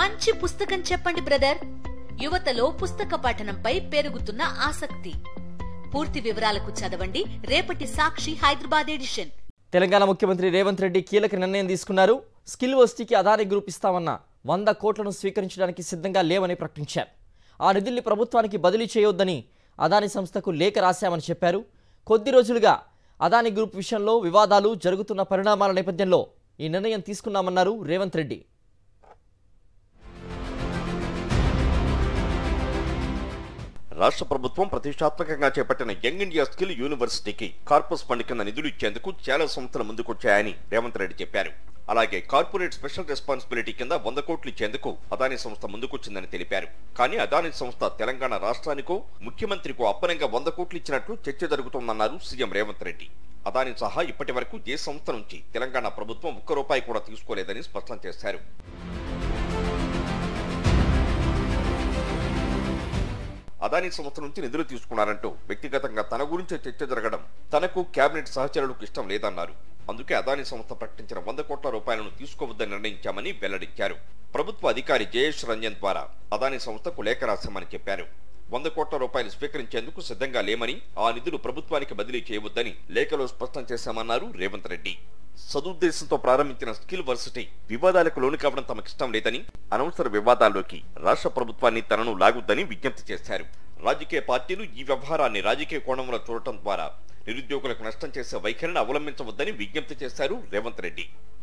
మంచి పుస్తకం చెప్పండి బ్రదర్ యువతలో పుస్తక పఠనంపై పెరుగుతున్న ఆసక్తి పూర్తి వివరాలకు చదవండి రేపటి సాక్షి హైదరాబాద్ ఎడిషన్ తెలంగాణ ముఖ్యమంత్రి రేవంత్ రెడ్డి కీలక నిర్ణయం తీసుకున్నారు స్కిల్ వర్సిటీకి అదాని గ్రూప్ ఇస్తామన్న వంద కోట్లను స్వీకరించడానికి సిద్ధంగా లేవని ప్రకటించారు ఆ నిధుల్ని ప్రభుత్వానికి బదిలీ చేయొద్దని అదాని సంస్థకు లేఖ రాశామని చెప్పారు కొద్ది రోజులుగా అదాని గ్రూప్ విషయంలో వివాదాలు జరుగుతున్న పరిణామాల నేపథ్యంలో ఈ నిర్ణయం తీసుకున్నామన్నారు రేవంత్ రెడ్డి రాష్ట్ర ప్రభుత్వం ప్రతిష్టాత్మకంగా చేపట్టిన యంగ్ ఇండియా స్కిల్ యూనివర్సిటీకి కార్పస్ ఫండ్ కింద నిధులు ఇచ్చేందుకు చాలా సంస్థలు ముందుకొచ్చాయని రేవంత్ రెడ్డి చెప్పారు అలాగే కార్పొరేట్ స్పెషల్ రెస్పాన్సిబిలిటీ కింద వంద కోట్లు ఇచ్చేందుకు అదాని సంస్థ ముందుకొచ్చిందని తెలిపారు కానీ అదాని సంస్థ తెలంగాణ రాష్ట్రానికో ముఖ్యమంత్రికో అప్పనంగా వంద కోట్లు ఇచ్చినట్లు చర్చ జరుగుతోందన్నారు సీఎం రేవంత్ రెడ్డి అదాని సహా ఇప్పటి వరకు ఏ సంస్థ నుంచి తెలంగాణ ప్రభుత్వం ఒక్క రూపాయి కూడా తీసుకోలేదని స్పష్టం చేశారు అదాని సంస్థ నుంచి నిధులు తీసుకున్నారంటూ వ్యక్తిగతంగా తన గురించే చర్చ జరగడం తనకు కేబినెట్ సహచరులకు ఇష్టం లేదన్నారు అందుకే అదాని సంస్థ ప్రకటించిన వంద కోట్ల రూపాయలను తీసుకోవద్దని నిర్ణయించామని వెల్లడించారు ప్రభుత్వ అధికారి జయేష్ రంజన్ ద్వారా అదాని సంస్థకు లేఖ రాశామని చెప్పారు వంద కోట్ల రూపాయలు స్వీకరించేందుకు సిద్ధంగా లేమని ఆ నిధులు ప్రభుత్వానికి బదిలీ చేయవద్దని లేఖలో స్పష్టం చేశామన్నారు రేవంత్ రెడ్డి సదుద్దేశంతో ప్రారంభించిన స్కిల్ వర్సిటీ వివాదాలకు లోను కావడం తమకిష్టం లేదని అనవసర వివాదాల్లోకి రాష్ట్ర ప్రభుత్వాన్ని తనను లాగుద్దని విజ్ఞప్తి చేశారు రాజకీయ పార్టీలు ఈ వ్యవహారాన్ని రాజకీయ కోణంలో చూడటం ద్వారా నిరుద్యోగులకు నష్టం చేసే వైఖరిని అవలంబించవద్దని విజ్ఞప్తి చేశారు రేవంత్ రెడ్డి